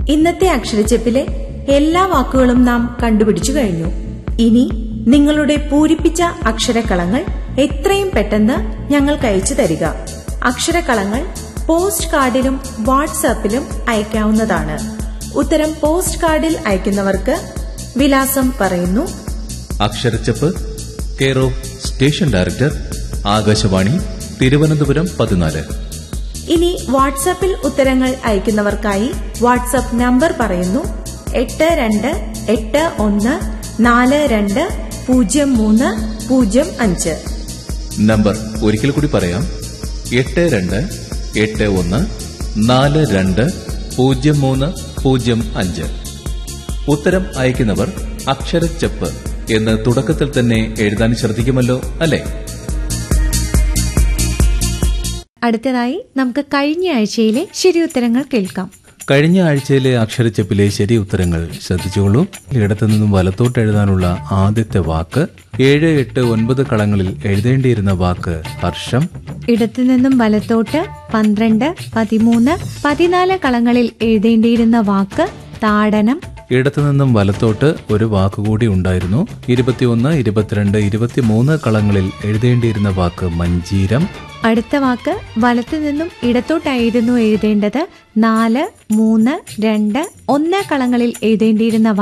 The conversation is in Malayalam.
ഇന്നത്തെ അക്ഷരച്ചെപ്പിലെ എല്ലാ വാക്കുകളും നാം കണ്ടുപിടിച്ചു കഴിഞ്ഞു ഇനി നിങ്ങളുടെ പൂരിപ്പിച്ച അക്ഷരക്കളങ്ങൾ എത്രയും പെട്ടെന്ന് ഞങ്ങൾക്ക് അയച്ചു തരിക അക്ഷരക്കളങ്ങൾ പോസ്റ്റ് കാർഡിലും വാട്സാപ്പിലും അയക്കാവുന്നതാണ് ഉത്തരം പോസ്റ്റ് കാർഡിൽ അയക്കുന്നവർക്ക് വിലാസം പറയുന്നു അക്ഷരച്ചപ്പ് care of station director Akashvani Thiruvananthapuram പതിനാല് ഇനി വാട്സാപ്പിൽ ഉത്തരങ്ങൾ അയക്കുന്നവർക്കായി വാട്സാപ്പ് നമ്പർ പറയുന്നു എട്ട് രണ്ട് എട്ട് ഒന്ന് നാല് രണ്ട് പൂജ്യം മൂന്ന് പൂജ്യം അഞ്ച് നമ്പർ ഒരിക്കൽ കൂടി പറയാം എട്ട് രണ്ട് എട്ട് ഒന്ന് നാല് രണ്ട് പൂജ്യം മൂന്ന് പൂജ്യം അഞ്ച് ഉത്തരം അയക്കുന്നവർ അക്ഷരച്ചപ്പ് എന്ന് തുടക്കത്തിൽ തന്നെ എഴുതാൻ ശ്രദ്ധിക്കുമല്ലോ അല്ലേ അടുത്തതായി നമുക്ക് കഴിഞ്ഞ ആഴ്ചയിലെ ശരിയുത്തരങ്ങൾ കേൾക്കാം കഴിഞ്ഞ ആഴ്ചയിലെ അക്ഷരച്ചപ്പിലെ ശരി ഉത്തരങ്ങൾ ശ്രദ്ധിച്ചുകൊള്ളൂ ഇടത്തു നിന്നും വലത്തോട്ട് എഴുതാനുള്ള ആദ്യത്തെ വാക്ക് ഏഴ് എട്ട് ഒൻപത് കളങ്ങളിൽ എഴുതേണ്ടിയിരുന്ന വാക്ക് ഹർഷം ഇടത്തുനിന്നും വലത്തോട്ട് പന്ത്രണ്ട് പതിമൂന്ന് പതിനാല് കളങ്ങളിൽ എഴുതേണ്ടിയിരുന്ന വാക്ക് താടനം ഇടത്തുനിന്നും വലത്തോട്ട് ഒരു വാക്കുകൂടി ഉണ്ടായിരുന്നു ഇരുപത്തിയൊന്ന് ഇരുപത്തിരണ്ട് ഇരുപത്തിമൂന്ന് കളങ്ങളിൽ എഴുതേണ്ടിയിരുന്ന വാക്ക് മഞ്ചീരം അടുത്ത വാക്ക് വലത്തു നിന്നും ഇടത്തോട്ടായിരുന്നു എഴുതേണ്ടത് നാല് മൂന്ന് രണ്ട് ഒന്ന് കളങ്ങളിൽ എഴുതേണ്ടിയിരുന്ന